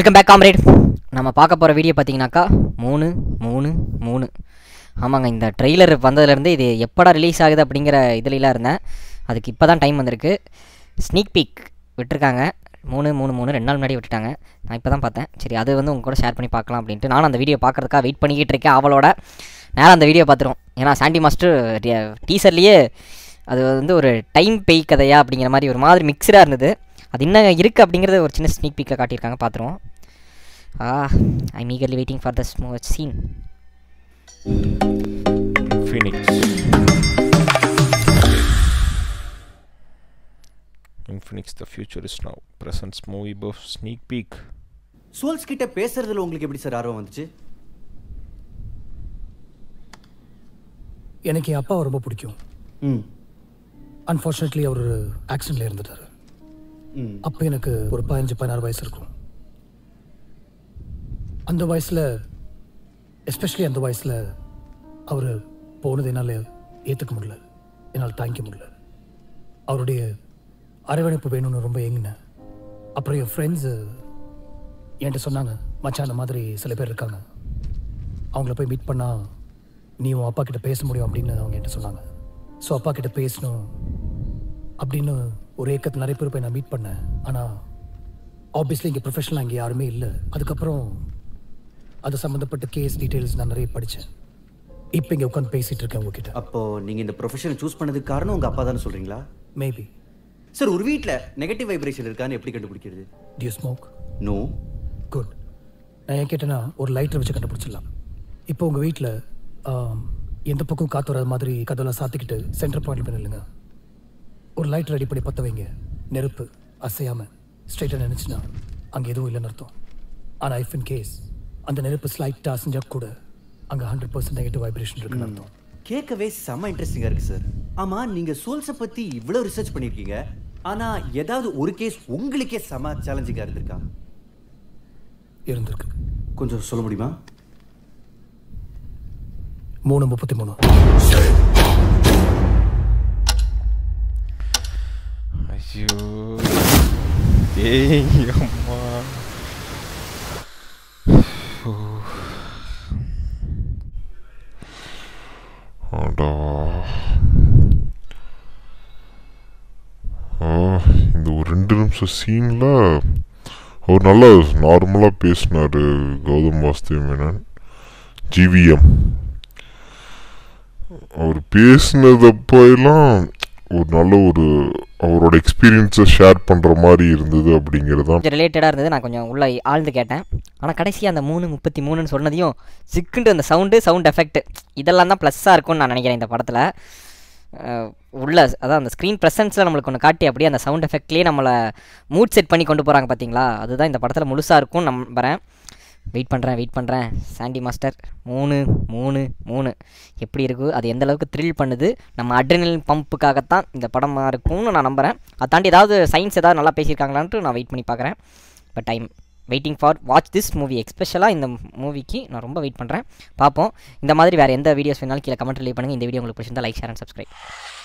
Welcome back comrade நம்ம பார்க்க போகிற வீடியோ பார்த்தீங்கன்னாக்கா மூணு மூணு மூணு ஆமாங்க இந்த ட்ரெய்லர் வந்ததுலேருந்து இது எப்படா ரிலீஸ் ஆகுது அப்படிங்கிற இதுலலாம் இருந்தேன் அதுக்கு இப்போ தான் டைம் வந்திருக்கு ஸ்னீக் பீக் விட்டுருக்காங்க மூணு மூணு மூணு ரெண்டு நாள் முன்னாடி விட்டுட்டாங்க நான் இப்போ தான் பார்த்தேன் சரி அது வந்து உங்க கூட ஷேர் பண்ணி பார்க்கலாம் அப்படின்ட்டு நானும் அந்த வீடியோ பார்க்குறதுக்காக வெயிட் பண்ணிக்கிட்டு இருக்கேன் அவளோட நேரம் அந்த வீடியோ பார்த்துரும் ஏன்னா சாண்டி மாஸ்டர் டீசர்லேயே அது வந்து ஒரு டைம் பேய் கதையா அப்படிங்கிற மாதிரி ஒரு மாதிரி மிக்சடாக இருந்தது அது என்ன இருக்குது அப்படிங்கிறத ஒரு சின்ன ஸ்னீக் பீக்கில் காட்டியிருக்காங்க பார்த்துருவோம் ஆ ஐ மீகர்லி வெயிட்டிங் ஃபார் த ஸ்மோ scene Phoenix. Infinix, the future is now. Presents movie buff sneak peek. Souls கிட்ட பேசுறதுல உங்களுக்கு எப்படி சார் ஆர்வம் வந்துச்சு எனக்கு என் அப்பாவை ரொம்ப பிடிக்கும் ம் அன்ஃபார்ச்சுனேட்லி அவர் ஒரு ஆக்சிடென்ட்ல இருந்துட்டாரு ம் அப்போ எனக்கு ஒரு பதினஞ்சு பதினாறு வயசு இருக்கும் அந்த வயசில் எஸ்பெஷலி அந்த வயசில் அவர் போனது என்னால் ஏற்றுக்க முடியல என்னால் தாங்கிக்க முடியல அவருடைய அரவணைப்பு வேணும்னு ரொம்ப ஏங்கினேன் அப்புறம் என் ஃப்ரெண்ட்ஸு என்கிட்ட சொன்னாங்க மச்சான் அந்த மாதிரி சில பேர் இருக்காங்க அவங்கள போய் மீட் பண்ணால் நீ உன் அப்பா கிட்ட பேச முடியும் அப்படின்னு அவங்க என்கிட்ட சொன்னாங்க ஸோ அப்பா கிட்ட பேசணும் அப்படின்னு ஒரு ஏக்கத்தில் நிறைய பேர் போய் நான் மீட் பண்ணேன் ஆனால் ஆப்வியஸ்லி இங்கே ப்ரொஃபஷனலாக இங்கே யாருமே இல்லை அதுக்கப்புறம் அது சம்மந்தப்பட்ட கேஸ் டீட்டெயில்ஸ் நான் நிறைய படித்தேன் இப்போ இங்கே உட்காந்து பேசிகிட்டு இருக்கேன் உங்ககிட்ட அப்போ நீங்க இந்த ப்ரொஃபஷனை சூஸ் பண்ணதுக்கு காரணம் உங்க அப்பா தானே சொல்றீங்களா மேபி சார் ஒரு வீட்ல நெகட்டிவ் வைப்ரேஷன் இருக்கான்னு எப்படி கண்டுபிடிக்கிறது டியூ ஸ்மோக் நோ குட் நான் ஏன் கேட்டேன்னா ஒரு லைட்டர் வச்சு கண்டுபிடிச்சிடலாம் இப்போ உங்கள் வீட்டில் எந்த பக்கம் காற்று வராத மாதிரி கதவெல்லாம் சாத்திக்கிட்டு சென்டர் பாயிண்ட் பண்ணிடுங்க ஒரு லைட் ரெடி பண்ணி பற்ற வைங்க நெருப்பு அசையாமல் ஸ்ட்ரைட்டாக நினச்சினா அங்கே எதுவும் இல்லைன்னு அர்த்தம் ஆனால் இஃப் இன் கேஸ் அந்த நெருப்பு ஸ்லைட்டாக அசைஞ்சா கூட அங்கே ஹண்ட்ரட் பர்சன்ட் நெகட்டிவ் வைப்ரேஷன் இருக்குன்னு அர்த்தம் கேட்கவே செம்ம இன்ட்ரெஸ்டிங்கா இருக்கு சார் ஆமா நீங்க சோல்ஸை பத்தி இவ்வளவு ரிசர்ச் பண்ணிருக்கீங்க ஆனா ஏதாவது ஒரு கேஸ் உங்களுக்கே செம சேலஞ்சிங்கா இருந்திருக்கா இருந்திருக்கு கொஞ்சம் சொல்ல முடியுமா மூணு முப்பத்தி மூணு ஐயோ ஏய் அம்மா அடா ஆ இந்த ஒரு ரெண்டு நிமிஷம் சீனில் அவர் நல்லா நார்மலாக பேசினார் கௌதம் வாஸ்தவ மேனன் ஜிவிஎம் அவர் பேசினதப்போ எல்லாம் ஒரு நல்ல ஒரு அவரோட எக்ஸ்பீரியன்ஸை ஷேர் பண்ணுற மாதிரி இருந்தது அப்படிங்கிறது தான் கொஞ்சம் ரிலேட்டடாக இருந்தது நான் கொஞ்சம் உள்ள ஆழ்ந்து கேட்டேன் ஆனால் கடைசியாக அந்த மூணு முப்பத்தி மூணுன்னு சொன்னதையும் சிக்குண்டு அந்த சவுண்டு சவுண்ட் எஃபெக்ட் இதெல்லாம் தான் ப்ளஸ்ஸாக இருக்கும்னு நான் நினைக்கிறேன் இந்த படத்தில் உள்ள அதான் அந்த ஸ்க்ரீன் ப்ரெசன்ஸில் நம்மளுக்கு ஒன்று காட்டி அப்படியே அந்த சவுண்ட் எஃபெக்ட்லேயே நம்மளை மூட் செட் பண்ணி கொண்டு போகிறாங்க பார்த்தீங்களா அதுதான் இந்த படத்தில் முழுசாக இருக்கும் நம்புறேன் வெயிட் பண்ணுறேன் வெயிட் பண்ணுறேன் சாண்டி மாஸ்டர் மூணு மூணு மூணு எப்படி இருக்குது அது எந்த அளவுக்கு த்ரில் பண்ணுது நம்ம அட்ரினல் பம்புக்காகத்தான் இந்த படமாக இருக்கும்னு நான் நம்புகிறேன் அதை தாண்டி ஏதாவது சயின்ஸ் ஏதாவது நல்லா பேசியிருக்காங்களான்ட்டு நான் வெயிட் பண்ணி பார்க்குறேன் but time waiting for watch this movie எக்ஸ்பெஷலாக இந்த மூவிக்கு நான் ரொம்ப வெயிட் பண்ணுறேன் பார்ப்போம் இந்த மாதிரி வேறு எந்த வீடியோஸ் வேணாலும் கீழே கமெண்ட் லீவ் பண்ணுங்கள் இந்த வீடியோ உங்களுக்கு பிடிச்சிருந்தா லைக் ஷேர் அண்ட் சப்ஸ்கிரைப்